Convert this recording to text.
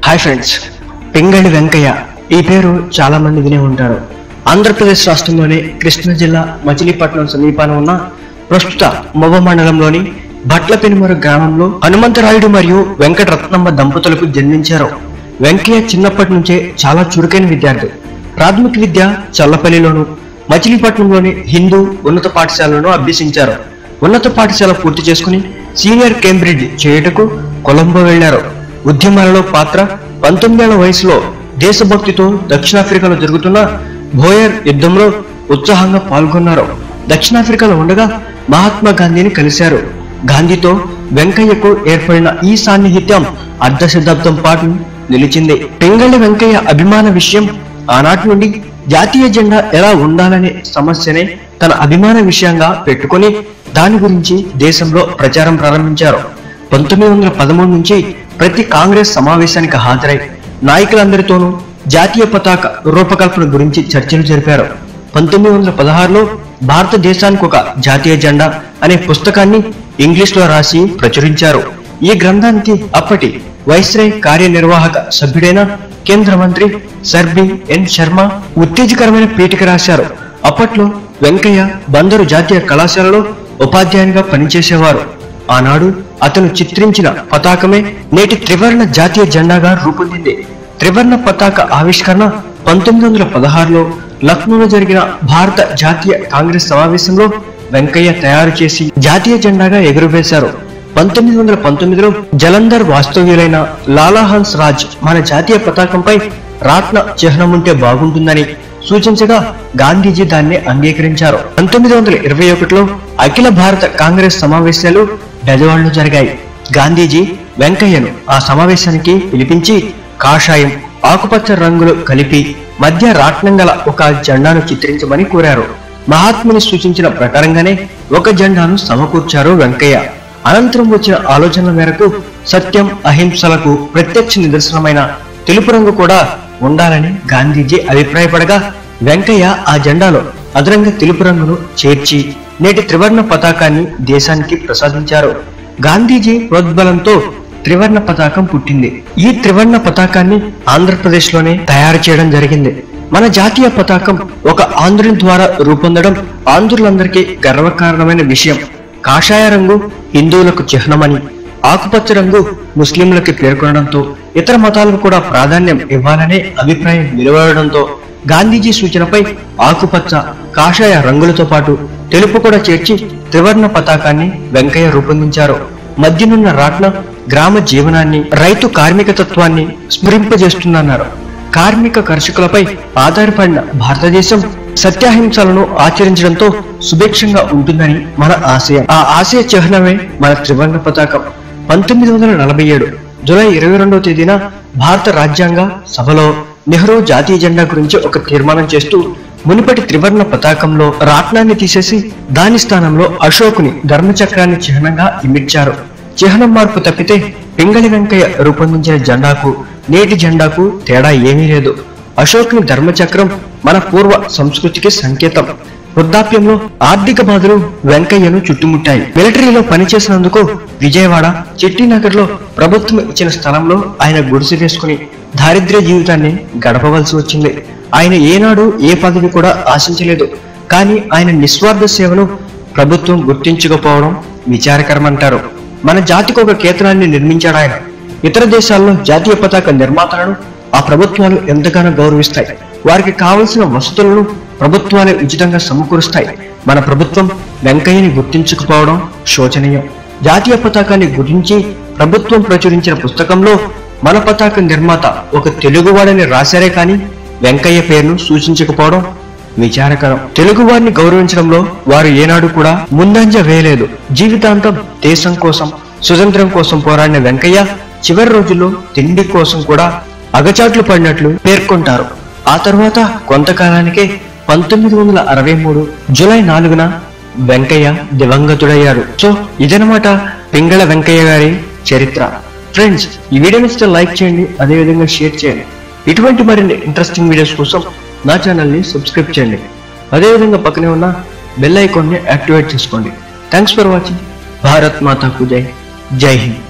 hi friends Pingali Venkaiah ఈ పేరు చాలా మంది వినే ఉంటారు ఆంధ్రప్రదేశ్ రాష్ట్రంలోని కృష్ణా జిల్లా మచిలీపట్నం సమీపాన ఉన్న ప్రస్తుత మొవ మండలంలోని భట్ల పెనుమరు గ్రామంలో హనుమంతరాయుడు మరియు వెంకటరత్నమ్మ దంపతులకు జన్మించారు వెంకయ్య చిన్నప్పటి నుంచే చాలా చురుకైన విద్యార్థి ప్రాథమిక విద్య చల్లపల్లిలోను మచిలీపట్నంలోని హిందూ ఉన్నత పాఠశాలను అభ్యసించారు ఉన్నత పాఠశాల పూర్తి చేసుకుని సీనియర్ కేంబ్రిడ్జ్ చేయుటకు కొలంబో వెళ్లారు ఉద్యమాలలో పాత్ర పంతొమ్మిదేళ్ల వయసులో దేశభక్తితో దక్షిణాఫ్రికాలో జరుగుతున్న భోయర్ యుద్ధంలో ఉత్సాహంగా పాల్గొన్నారు దక్షిణాఫ్రికాలో ఉండగా మహాత్మా గాంధీని కలిశారు గాంధీతో వెంకయ్యకు ఏర్పడిన ఈ సాన్నిహిత్యం అర్ధ శతాబ్దం పాటు నిలిచింది పింగళి వెంకయ్య అభిమాన విషయం ఆనాటి నుండి జాతీయ జెండా ఎలా ఉండాలనే సమస్యనే తన అభిమాన విషయంగా పెట్టుకొని దాని గురించి దేశంలో ప్రచారం ప్రారంభించారు పంతొమ్మిది వందల పదమూడు నుంచి ప్రతి కాంగ్రెస్ సమావేశానికి హాజరై నాయకులందరితోనూ జాతీయ పతాక రూపకల్పన గురించి చర్చలు జరిపారు పంతొమ్మిది వందల పదహారులో భారతదేశానికి ఒక జాతీయ జెండా అనే పుస్తకాన్ని ఇంగ్లీష్ లో రాసి ప్రచురించారు ఈ గ్రంథానికి అప్పటి వైస్రాయ్ కార్యనిర్వాహక సభ్యుడైన కేంద్ర మంత్రి సర్బి ఎన్ శర్మ ఉత్తేజకరమైన పీఠిక రాశారు అప్పట్లో వెంకయ్య బందరు జాతీయ కళాశాలలో ఉపాధ్యాయునిగా పనిచేసేవారు ఆనాడు అతను చిత్రించిన పతాకమే నేటి త్రివర్ణ జాతీయ జెండాగా రూపొందింది త్రివర్ణ పతాక ఆవిష్కరణ పంతొమ్మిది వందల పదహారులో లక్నోలో జరిగిన భారత జాతీయ కాంగ్రెస్ సమావేశంలో వెంకయ్య తయారు చేసి జాతీయ జెండాగా ఎగురవేశారు పంతొమ్మిది వందల పంతొమ్మిదిలో జలంధర్ వాస్తవ్యులైన లాలాహన్స్ రాజ్ మన జాతీయ పతాకంపై రాట్న చిహ్నం ఉంటే బాగుంటుందని సూచించగా గాంధీజీ దాన్ని అంగీకరించారు పంతొమ్మిది వందల ఇరవై ఒకటిలో అఖిల భారత కాంగ్రెస్ సమావేశాలు బెజవాడలో జరిగాయి గాంధీజీ వెంకయ్యను ఆ సమావేశానికి పిలిపించి కాషాయం ఆకుపచ్చ రంగులు కలిపి మధ్య రాట్నం గల ఒక జెండాను చిత్రించమని కోరారు మహాత్ముని సూచించిన ప్రకారంగానే ఒక జెండాను సమకూర్చారు వెంకయ్య అనంతరం వచ్చిన ఆలోచనల మేరకు సత్యం అహింసలకు ప్రత్యక్ష నిదర్శనమైన తెలుపు రంగు కూడా ఉండాలని గాంధీజీ అభిప్రాయపడగా వెంకయ్య ఆ జెండాలో అదనంగా తెలుపు రంగును చేర్చి నేటి త్రివర్ణ పతాకాన్ని దేశానికి ప్రసాదించారు గాంధీజీ ప్రోద్బలంతో త్రివర్ణ పతాకం పుట్టింది ఈ త్రివర్ణ పతాకాన్ని ఆంధ్రప్రదేశ్ లోనే తయారు చేయడం జరిగింది మన జాతీయ పతాకం ఒక ఆంధ్రుని ద్వారా రూపొందడం ఆంధ్రులందరికీ గర్వకారణమైన విషయం కాషాయ రంగు హిందువులకు చిహ్నమని ఆకుపచ్చ రంగు ముస్లింలకు పేర్కొనడంతో ఇతర మతాలకు కూడా ప్రాధాన్యం ఇవ్వాలనే అభిప్రాయం వెలువడడంతో గాంధీజీ సూచనపై ఆకుపచ్చ కాషాయ రంగులతో పాటు తెలుపు కూడా చేర్చి త్రివర్ణ పతాకాన్ని వెంకయ్య రూపొందించారు మధ్యనున్న రాట్న గ్రామ జీవనాన్ని రైతు కార్మిక తత్వాన్ని స్మరింపజేస్తుందన్నారు కార్మిక కర్షకులపై ఆధారపడిన భారతదేశం సత్యాహింసలను ఆచరించడంతో సుభిక్షంగా ఉంటుందని మన ఆశయం ఆ ఆశయ చిహ్నమే మన త్రివర్ణ పతాకం పంతొమ్మిది వందల నలభై ఏడు జూలై ఇరవై రెండవ తేదీన భారత రాజ్యాంగ సభలో నెహ్రూ జాతీయ జెండా గురించి ఒక తీర్మానం చేస్తూ మునుపటి త్రివర్ణ పతాకంలో రాట్నాన్ని తీసేసి దాని స్థానంలో అశోకుని ధర్మచక్రాన్ని చిహ్నంగా ఇమిడ్చారు చిహ్నం మార్పు తప్పితే పింగళి వెంకయ్య రూపొందించిన జెండాకు నేటి జెండాకు తేడా ఏమీ లేదు అశోకుని ధర్మచక్రం మన పూర్వ సంస్కృతికి సంకేతం వృద్ధాప్యంలో ఆర్థిక బాధలు వెంకయ్యను చుట్టుముట్టాయి మిలిటరీలో పనిచేసినందుకు విజయవాడ చిట్టినగర్ లో ప్రభుత్వం ఇచ్చిన స్థలంలో ఆయన గుడిసె వేసుకుని దారిద్ర్య జీవితాన్ని గడపవలసి వచ్చింది ఆయన ఏనాడు ఏ పదవి కూడా ఆశించలేదు కానీ ఆయన నిస్వార్థ సేవను ప్రభుత్వం గుర్తించకపోవడం విచారకరమంటారు మన జాతికి ఒక కేంద్రాన్ని నిర్మించాడు ఆయన ఇతర దేశాల్లో జాతీయ పతాక నిర్మాతలను ఆ ప్రభుత్వాలు ఎంతగానో గౌరవిస్తాయి వారికి కావలసిన వసతులను ప్రభుత్వాలే ఉచితంగా సమకూరుస్తాయి మన ప్రభుత్వం వెంకయ్యని గుర్తించకపోవడం శోచనీయం జాతీయ పతాకాన్ని గురించి ప్రభుత్వం ప్రచురించిన పుస్తకంలో మన పతాక నిర్మాత ఒక తెలుగువాడని రాశారే కానీ వెంకయ్య పేరును సూచించకపోవడం విచారకరం తెలుగు వారిని గౌరవించడంలో వారు ఏనాడు కూడా ముందంజ వేయలేదు జీవితాంతం దేశం కోసం స్వతంత్రం కోసం పోరాడిన వెంకయ్య చివరి రోజుల్లో తిండి కోసం కూడా అగచాట్లు పడినట్లు పేర్కొంటారు ఆ తర్వాత కొంతకాలానికే పంతొమ్మిది వందల అరవై మూడు జూలై నాలుగున వెంకయ్య దివంగతుడయ్యారు సో ఇదనమాట పింగళ వెంకయ్య గారి చరిత్ర ఫ్రెండ్స్ ఈ వీడియో నచ్చితే లైక్ చేయండి అదేవిధంగా షేర్ చేయండి ఇటువంటి మరిన్ని ఇంట్రెస్టింగ్ వీడియోస్ కోసం నా ఛానల్ని సబ్స్క్రైబ్ చేయండి అదేవిధంగా పక్కనే ఉన్న బెల్ ఐకాన్ని యాక్టివేట్ చేసుకోండి థ్యాంక్స్ ఫర్ వాచింగ్ భారత్ మాతాకు జై జై హింద్